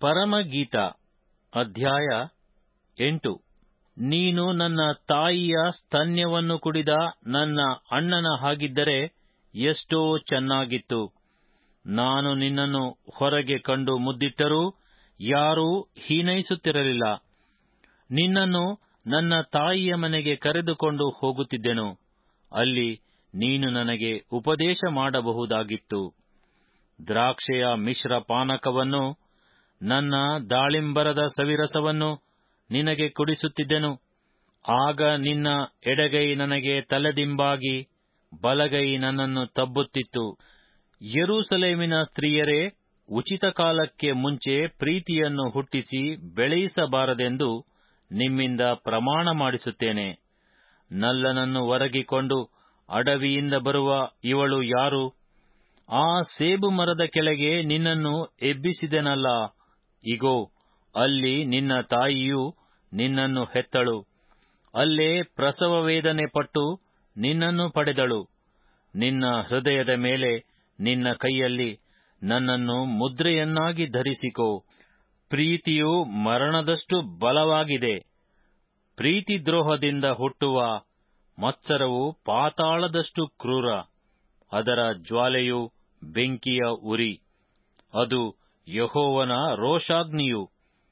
ಪರಮಗೀತ ಅಧ್ಯಾಯ ಎಂಟು ನೀನು ನನ್ನ ತಾಯಿಯ ಸ್ತನ್ಯವನ್ನು ಕುಡಿದ ನನ್ನ ಅಣ್ಣನ ಹಾಗಿದ್ದರೆ ಎಷ್ಟೋ ಚೆನ್ನಾಗಿತ್ತು ನಾನು ನಿನ್ನನ್ನು ಹೊರಗೆ ಕಂಡು ಮುದ್ದಿಟ್ಟರೂ ಯಾರೂ ಹೀನೈಸುತ್ತಿರಲಿಲ್ಲ ನಿನ್ನನ್ನು ನನ್ನ ತಾಯಿಯ ಮನೆಗೆ ಕರೆದುಕೊಂಡು ಹೋಗುತ್ತಿದ್ದೆನು ಅಲ್ಲಿ ನೀನು ನನಗೆ ಉಪದೇಶ ಮಾಡಬಹುದಾಗಿತ್ತು ದ್ರಾಕ್ಷೆಯ ಮಿಶ್ರ ಪಾನಕವನ್ನು ನನ್ನ ದಾಳಿಂಬರದ ಸವಿರಸವನ್ನು ನಿನಗೆ ಕುಡಿಸುತ್ತಿದ್ದೆನು ಆಗ ನಿನ್ನ ಎಡಗೈ ನನಗೆ ತಲೆದಿಂಬಾಗಿ ಬಲಗೈ ನನ್ನನ್ನು ತಬ್ಬುತ್ತಿತ್ತು ಯೆರೂಸಲೇಮಿನ ಸ್ತ್ರೀಯರೇ ಉಚಿತ ಕಾಲಕ್ಕೆ ಮುಂಚೆ ಪ್ರೀತಿಯನ್ನು ಹುಟ್ಟಿಸಿ ಬೆಳೆಯಿಸಬಾರದೆಂದು ನಿಮ್ಮಿಂದ ಪ್ರಮಾಣ ಮಾಡಿಸುತ್ತೇನೆ ನಲ್ಲನನ್ನು ಒರಗಿಕೊಂಡು ಅಡವಿಯಿಂದ ಬರುವ ಇವಳು ಯಾರು ಆ ಸೇಬು ಮರದ ಕೆಳಗೆ ನಿನ್ನನ್ನು ಎಬ್ಬಿಸಿದೆನಲ್ಲ ಇಗೋ ಅಲ್ಲಿ ನಿನ್ನ ತಾಯಿಯು ನಿನ್ನನ್ನು ಹೆತ್ತಳು ಅಲ್ಲೇ ಪ್ರಸವ ವೇದನೆ ಪಟ್ಟು ನಿನ್ನನ್ನು ಪಡೆದಳು ನಿನ್ನ ಹೃದಯದ ಮೇಲೆ ನಿನ್ನ ಕೈಯಲ್ಲಿ ನನ್ನನ್ನು ಮುದ್ರೆಯನ್ನಾಗಿ ಧರಿಸಿಕೋ ಪ್ರೀತಿಯು ಮರಣದಷ್ಟು ಬಲವಾಗಿದೆ ಪ್ರೀತಿ ದ್ರೋಹದಿಂದ ಹುಟ್ಟುವ ಮತ್ಸರವು ಪಾತಾಳದಷ್ಟು ಕ್ರೂರ ಅದರ ಜ್ವಾಲೆಯು ಬೆಂಕಿಯ ಉರಿ ಅದು ಯಹೋವನ ರೋಷಾಗ್ನಿಯು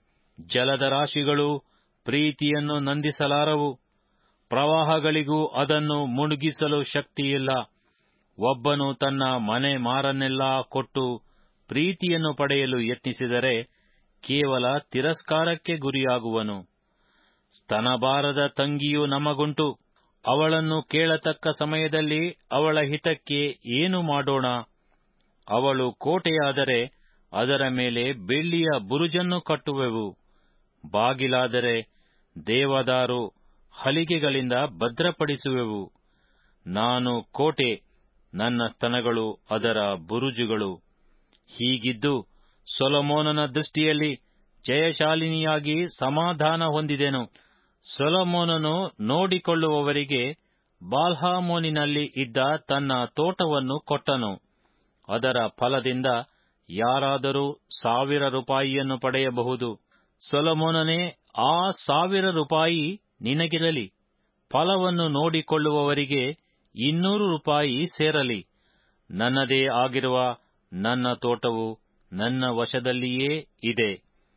ಜಲದ ರಾಶಿಗಳು ಪ್ರೀತಿಯನ್ನು ನಂದಿಸಲಾರವು ಪ್ರವಾಹಗಳಿಗೂ ಅದನ್ನು ಮುಳುಗಿಸಲು ಶಕ್ತಿಯಿಲ್ಲ ಒಬ್ಬನು ತನ್ನ ಮನೆ ಮಾರನ್ನೆಲ್ಲ ಕೊಟ್ಟು ಪ್ರೀತಿಯನ್ನು ಪಡೆಯಲು ಯತ್ನಿಸಿದರೆ ಕೇವಲ ತಿರಸ್ಕಾರಕ್ಕೆ ಗುರಿಯಾಗುವನು ಸ್ತನಬಾರದ ತಂಗಿಯು ನಮಗುಂಟು ಅವಳನ್ನು ಕೇಳತಕ್ಕ ಸಮಯದಲ್ಲಿ ಅವಳ ಹಿತಕ್ಕೆ ಏನು ಮಾಡೋಣ ಅವಳು ಕೋಟೆಯಾದರೆ ಅದರ ಮೇಲೆ ಬೆಳ್ಳಿಯ ಬುರುಜನ್ನು ಕಟ್ಟುವೆವು ಬಾಗಿಲಾದರೆ ದೇವದಾರು ಹಲಿಗೆಗಳಿಂದ ಭದ್ರಪಡಿಸುವೆವು ನಾನು ಕೋಟೆ ನನ್ನ ಸ್ತನಗಳು ಅದರ ಬುರುಜುಗಳು ಹೀಗಿದ್ದು ಸೊಲಮೋನನ ದೃಷ್ಟಿಯಲ್ಲಿ ಜಯಶಾಲಿನಿಯಾಗಿ ಸಮಾಧಾನ ಹೊಂದಿದೆನು ಸೊಲಮೋನನು ನೋಡಿಕೊಳ್ಳುವವರಿಗೆ ಬಾಲ್ಹಾಮೋನಿನಲ್ಲಿ ಇದ್ದ ತನ್ನ ತೋಟವನ್ನು ಕೊಟ್ಟನು ಅದರ ಫಲದಿಂದ ಯಾರಾದರೂ ಸಾವಿರ ರೂಪಾಯಿಯನ್ನು ಪಡೆಯಬಹುದು ಸೊಲಮೋನನೇ ಆ ಸಾವಿರ ರೂಪಾಯಿ ನಿನಗಿರಲಿ ಫಲವನ್ನು ನೋಡಿಕೊಳ್ಳುವವರಿಗೆ ಇನ್ನೂರು ರೂಪಾಯಿ ಸೇರಲಿ ನನ್ನದೇ ಆಗಿರುವ ನನ್ನ ತೋಟವು ನನ್ನ ವಶದಲ್ಲಿಯೇ ಇದೆ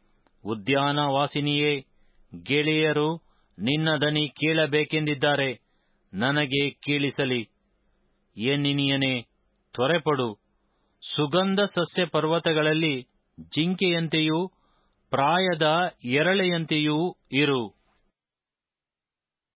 ಉದ್ಯಾನವಾಸಿನಿಯೇ ಗೆಳೆಯರು ನಿನ್ನ ದನಿ ಕೇಳಬೇಕೆಂದಿದ್ದಾರೆ ನನಗೆ ಕೇಳಿಸಲಿ ಎನ್ನಿನಿಯನೇ ತ್ವರೆಪಡು ಸುಗಂಧ ಸಸ್ಯ ಪರ್ವತಗಳಲ್ಲಿ ಜಿಂಕೆಯಂತೆಯೂ ಪ್ರಾಯದ ಎರಳೆಯಂತೆಯೂ ಇರು